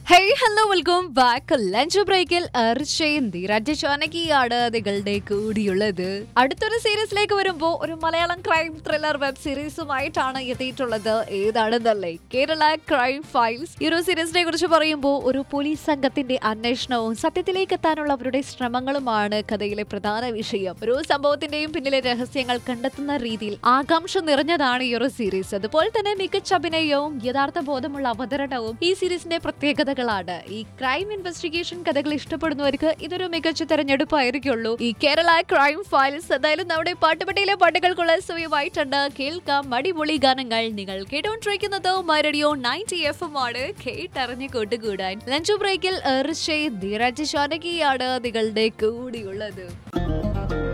hey hello welcome back lunch ബ്രേക്കിൽ അർച്ചയും ധീരജ് ചാനകിയാണ് നിങ്ങളുടെ കൂടിയുള്ളത് അടുത്തൊരു സീരീസിലേക്ക് വരുമ്പോൾ ഒരു മലയാളം ക്രൈം ത്രില്ലർ വെബ് സീരീസുമായിട്ടാണ് എത്തിയിട്ടുള്ളത് ഏതാണെന്നല്ലേ കേരള ക്രൈം ഫയൽസ് ഈ ഒരു സീരീസിനെ കുറിച്ച് പറയുമ്പോൾ ഒരു പോലീസ് സംഘത്തിന്റെ അന്വേഷണവും സത്യത്തിലേക്ക് എത്താനുള്ള അവരുടെ ശ്രമങ്ങളുമാണ് കഥയിലെ പ്രധാന വിഷയം ഒരു സംഭവത്തിന്റെയും പിന്നിലെ രഹസ്യങ്ങൾ കണ്ടെത്തുന്ന രീതിയിൽ ആകാംക്ഷ നിറഞ്ഞതാണ് ഈ ഒരു സീരീസ് അതുപോലെ തന്നെ മികച്ച അഭിനയവും യഥാർത്ഥ ബോധമുള്ള അവതരണവും ഈ സീരീസിന്റെ പ്രത്യേകതകളാണ് ഈ ക്രൈം ഇൻവെസ്റ്റിഗേഷൻ കഥകൾ ഇഷ്ടപ്പെടുന്നവർക്ക് ഇതൊരു മികച്ച തെരഞ്ഞെടുപ്പായിരിക്കുള്ളൂ ഈ കേരള ക്രൈം ഫയൽസ് എന്തായാലും നമ്മുടെ പാട്ടുപെട്ടിയിലെ പാട്ടുകൾക്കുള്ള സമയമായിട്ടുണ്ട് കേൾക്കാം അടിപൊളി ഗാനങ്ങൾ നിങ്ങൾ കേട്ടോണ്ടിരിക്കുന്നത് മരടിയോ നയൻറ്റി എഫ് എം ആണ് കേട്ടറിഞ്ഞ് കൂട്ടുകൂടാൻ ലഞ്ച് ബ്രേക്കിൽ ധീരജ് ഷാനകിയാണ് നിങ്ങളുടെ കൂടിയുള്ളത്